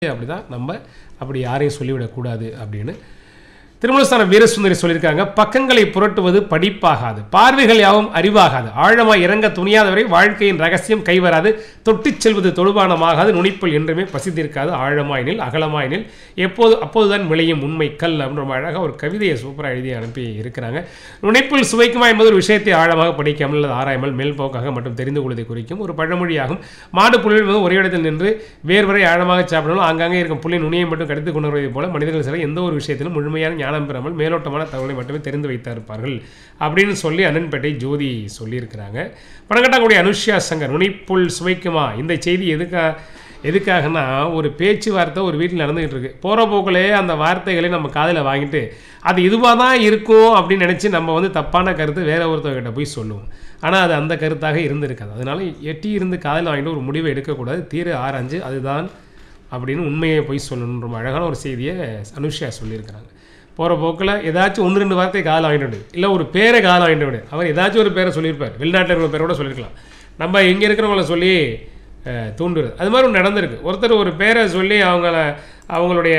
அப்படிதான் நம்ம அப்படி யாரையும் சொல்லிவிடக்கூடாது அப்படின்னு திருமலஸ்தான வீரசுந்தரி சொல்லியிருக்காங்க பக்கங்களை புரட்டுவது படிப்பாகாது பார்வைகள் யாவும் அறிவாகாது ஆழமாய் இறங்க துணியாதவரை வாழ்க்கையின் ரகசியம் கைவராது தொட்டிச் செல்வது தொழுபானமாகாது நுனிப்புள் என்றுமே பசித்திருக்காது ஆழமாயினில் அகலமாயினில் எப்போது அப்போதுதான் விளையும் உண்மை கல் அப்படின்னு ரொம்ப அழகாக ஒரு கவிதையை சூப்பராக எழுதி அனுப்பி இருக்கிறாங்க நுனிப்புள் சுவைக்குமா என்பது ஒரு விஷயத்தை ஆழமாக படிக்காமல் அல்லது ஆராயாமல் மேல்போக்காக மட்டும் தெரிந்து கொள்வதை குறிக்கும் ஒரு பழமொழியாகும் மாடு புல்லில் வந்து ஒரே இடத்தில் நின்று வேர்வரை ஆழமாக சாப்பிடணும் ஆங்காங்கே இருக்கும் புள்ளின் நுனியை மட்டும் கடித்துக் கொண்டு வருவதைப் போல மனிதர்கள் சில எந்த ஒரு விஷயத்திலும் முழுமையான ஞானம் பெறாமல் மேலோட்டமான தகவலை மட்டுமே தெரிந்து வைத்திருப்பார்கள் அப்படின்னு சொல்லி அண்ணன்பேட்டை ஜோதி சொல்லியிருக்கிறாங்க பணக்கட்டாக்கூடிய அனுஷ்யா சங்கர் நுனிப்புள் சுவைக்குமா இந்த செய்தி எதுக்கா எதுக்காகனா ஒரு பேச்சுவார்த்தை ஒரு வீட்டில் நடந்துகிட்டு இருக்கு போகிற போக்கிலே அந்த வார்த்தைகளை நம்ம காதில் வாங்கிட்டு அது இதுவாக தான் இருக்கும் அப்படின்னு நினச்சி நம்ம வந்து தப்பான கருத்து வேற ஒருத்தவங்கிட்ட போய் சொல்லுவோம் ஆனால் அது அந்த கருத்தாக இருந்திருக்காது அதனால எட்டி இருந்து காதில் வாங்கிட்டு ஒரு முடிவை எடுக்கக்கூடாது தீர ஆராய்ஞ்சு அதுதான் அப்படின்னு உண்மையை போய் சொல்லணும் ரொம்ப அழகான ஒரு செய்தியை அனுஷ்யா சொல்லியிருக்கிறாங்க போகிற போக்கில் ஏதாச்சும் ஒன்று ரெண்டு வார்த்தை காதில் வாங்கிட்டு விடு இல்லை ஒரு பேரை காதில் வாங்கிட்டு விடு அவர் ஏதாச்சும் ஒரு பேரை சொல்லியிருப்பார் வெளிநாட்டில் இருக்கிற பேரை கூட சொல்லியிருக்கலாம் நம்ம இங்கே இருக்கிறவங்கள சொல்லி அஹ், தூண்டுறது அது மாதிரி ஒன்று நடந்திருக்கு ஒருத்தர் ஒரு பேரை சொல்லி அவங்கள அவங்களுடைய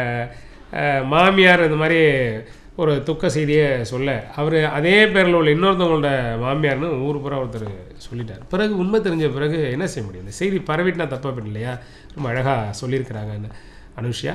அஹ், மாமியார் இந்த மாதிரி ஒரு துக்க செய்தியை சொல்ல அவர் அதே பேரில் உள்ள இன்னொருத்தவங்களோட மாமியார்னு ஊர் பூரா ஒருத்தர் சொல்லிட்டார் பிறகு உண்மை தெரிஞ்ச பிறகு என்ன செய்ய முடியும் இந்த செய்தி பரவிட்டுனா தப்பாக போயிட்டு இல்லையா ரொம்ப அழகாக சொல்லியிருக்கிறாங்க அனுஷ்யா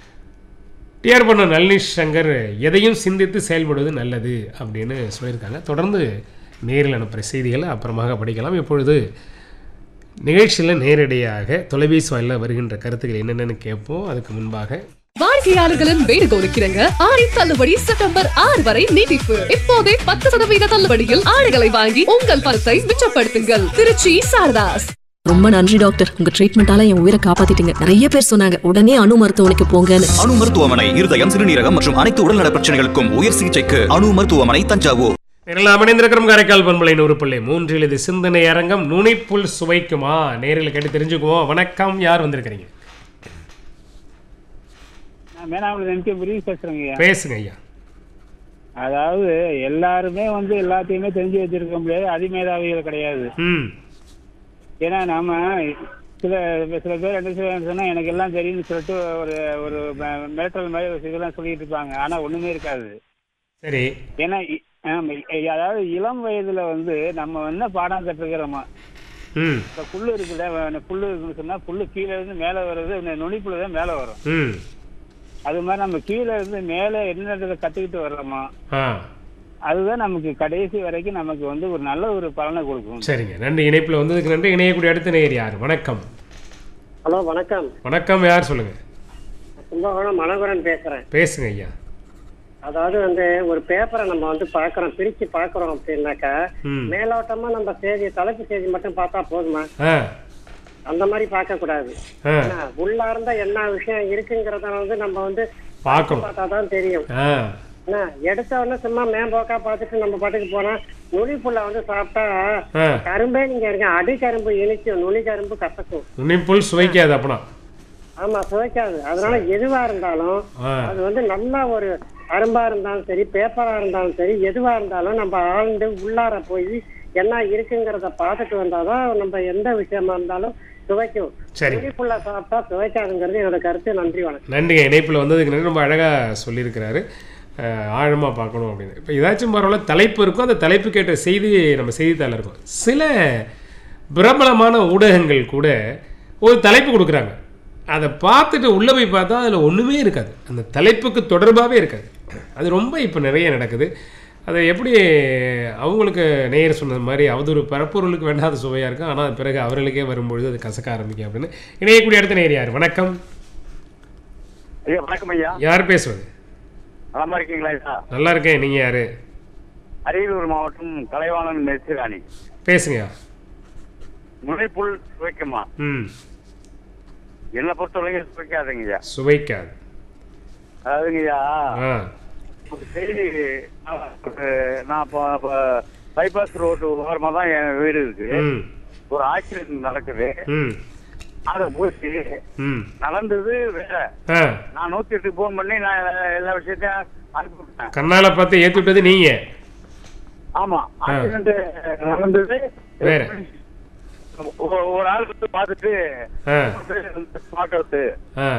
டிஆர் பண்ண நளினி சங்கர் எதையும் சிந்தித்து செயல்படுவது நல்லது அப்படின்னு சொல்லியிருக்காங்க தொடர்ந்து நேரில் அனுப்புகிற செய்திகளை அப்புறமாக படிக்கலாம் இப்பொழுது நிகழ்ச்சியில் நேரடியாக தொலைபேசி வாயிலில் வருகின்ற கருத்துக்கள் என்னென்னு கேட்போம் அதுக்கு முன்பாக வாடிக்கையாளர்களின் வேண்டுகோளுக்கிறங்க ஆடி தள்ளுபடி செப்டம்பர் ஆறு வரை நீட்டிப்பு இப்போதே பத்து சதவீத தள்ளுபடியில் ஆடைகளை வாங்கி உங்கள் பணத்தை மிச்சப்படுத்துங்கள் திருச்சி சாரதாஸ் ரொம்ப நன்றி டாக்டர் உங்க ட்ரீட்மெண்டால என் உயிரை காப்பாத்திட்டீங்க நிறைய பேர் சொன்னாங்க உடனே அணு மருத்துவமனைக்கு போங்கன்னு அணு மருத்துவமனை இருதயம் சிறுநீரகம் மற்றும் அனைத்து உடல்நல பிரச்சனைகளுக்கும் உயர் சிகிச்சைக்கு அணு மருத்துவமனை தஞ்சாவூர் நேரில் அமைந்திருக்கிறோம் காரைக்கால் பண்பலை நூறு பிள்ளை மூன்றில் இது சிந்தனை அரங்கம் நுனிப்புல் சுவைக்குமா நேரில் கேட்டு தெரிஞ்சுக்குவோம் வணக்கம் யார் வந்திருக்கிறீங்க நான் மேனாவில் நினைக்க புரிய பேசுறேங்க ஐயா பேசுங்க ஐயா அதாவது எல்லாருமே வந்து எல்லாத்தையுமே தெரிஞ்சு வச்சிருக்க முடியாது அதிமேதாவிகள் கிடையாது ம் ஏன்னா நாம சில சில பேர் என்ன செய்வாங்க சொன்னா எனக்கு எல்லாம் தெரியும்னு சொல்லிட்டு ஒரு ஒரு ம- மிரட்டல் மாதிரி ஒரு இதெல்லாம் சொல்லிட்டு இருப்பாங்க ஆனா ஒண்ணுமே இருக்காது சரி ஏன்னா இ- ஆமா, இ- அதாவது இளம் வயதுல வந்து நம்ம என்ன பாடம் கற்றுக்கிறோமா ம் இப்ப புல்லு இருக்குல்ல வ- புல்லு இருக்குன்னு சொன்னா புல்லு கீழே இருந்து மேல வர்றது இந்த நுனிப்புல்லு தான் மேல வரும் ம் அது மாதிரி நம்ம கீழே இருந்து மேல என்னன்றதை கத்துக்கிட்டு வர்றோமா ஆ அதுதான் நமக்கு கடைசி வரைக்கும் நமக்கு வந்து ஒரு நல்ல ஒரு பலனை கொடுக்கும் சரிங்க நன்றி இணைப்பில் வந்ததுக்கு நன்றி இணையக்கூடிய அடுத்த நேயர் யார் வணக்கம் ஹலோ வணக்கம் வணக்கம் யார் சொல்லுங்க கும்பகோணம் மனோகரன் பேசுறேன் பேசுங்க ஐயா அதாவது வந்து ஒரு பேப்பரை நம்ம வந்து பார்க்கறோம் பிரிச்சு பார்க்கறோம் அப்படின்னாக்கா ம் மேலோட்டமா நம்ம செய்தி தலைப்பு செய்தி மட்டும் பார்த்தா போதுமா ஆ அந்த மாதிரி பார்க்க கூடாது ஆ ஏன்னா, உள்ளார்ந்த என்ன விஷயம் இருக்குங்கிறத வந்து நம்ம வந்து பார்க்கணும் பார்த்தா தான் தெரியும் ஆ என்ன, எடுத்த உடனே சும்மா மேம்போக்கா பார்த்துட்டு நம்ம பாட்டுக்கு போனா நுனிப்புள்ள வந்து சாப்பிட்டா ஆ கரும்பே நீங்க இருங்க அடி கரும்பு இனிக்கும் நுனி கரும்பு கசக்கும் நுனிப்புல் சுவைக்காது அப்பனா ஆமா சுவைக்காது அதனால எதுவா இருந்தாலும் ஆ அது வந்து நல்ல ஒரு அரும்பா இருந்தாலும் சரி பேப்பரா இருந்தாலும் சரி எதுவா இருந்தாலும் நம்ம ஆழ்ந்து உள்ளார போய் என்ன இருக்குங்கிறத பார்த்துட்டு வந்தாதான் நம்ம எந்த விஷயமா இருந்தாலும் சுவைக்கும் சரி புள்ள சாப்பிட்டா சுவைக்காதுங்கிறது என்னோட கருத்து நன்றி வணக்கம் நன்றிங்க இணைப்பில் வந்ததுக்கு நன்றி ரொம்ப அழகாக சொல்லியிருக்கிறாரு ஆழமாக பார்க்கணும் அப்படின்னு இப்போ ஏதாச்சும் பரவாயில்ல தலைப்பு இருக்கும் அந்த தலைப்பு கேட்ட செய்தி நம்ம செய்தித்தாளில் இருக்கும் சில பிரபலமான ஊடகங்கள் கூட ஒரு தலைப்பு கொடுக்குறாங்க அதை பார்த்துட்டு உள்ளே போய் பார்த்தா அதில் ஒன்றுமே இருக்காது அந்த தலைப்புக்கு தொடர்பாகவே இருக்காது அது ரொம்ப இப்போ நிறைய நடக்குது அதை எப்படி அவங்களுக்கு நேயர் சொன்னது மாதிரி அவதூறு பரப்பொருளுக்கு வேண்டாத சுவையாக இருக்கும் ஆனால் பிறகு அவர்களுக்கே வரும்பொழுது அது கசக்க ஆரம்பிக்கும் அப்படின்னு இணையக்கூடிய அடுத்த நேயர் யார் வணக்கம் ஐயா வணக்கம் ஐயா யார் பேசுவது நலமா இருக்கீங்களா ஐயா நல்லா இருக்கேன் நீங்கள் யார் அரியலூர் மாவட்டம் கலைவாணன் மெர்சிராணி பேசுங்கய்யா முனைப்புல் சுவைக்குமா ம் என்னை பொறுத்தவரைக்கும் சுவைக்காதுங்க ஐயா சுவைக்காது அதாவதுங்க ஐயா ஆ ஒரு செய்தி ஒரு- நான் இப்போ இப்போ பைபாஸ் ரோடு ஓரமாக தான் என் வீடு இருக்கு ம் ஒரு ஆக்சிடென்ட் நடக்குது ம் அதை போச்சு ம் நடந்தது வேற ஆ நான் நூத்தி எட்டுக்கு ஃபோன் பண்ணி நான் எல்லா விஷயத்தையும் அனுப்பிவிட்டேன் கண்ணால் பார்த்து ஏற்றி விட்டது நீங்கள் ஆமா ஆக்சிடென்ட் நடந்தது வேற. ஒரு- ஒரு ஆள் வந்து பார்த்துட்டு ஆ ஸ்மார்ட் அவுட் ஆ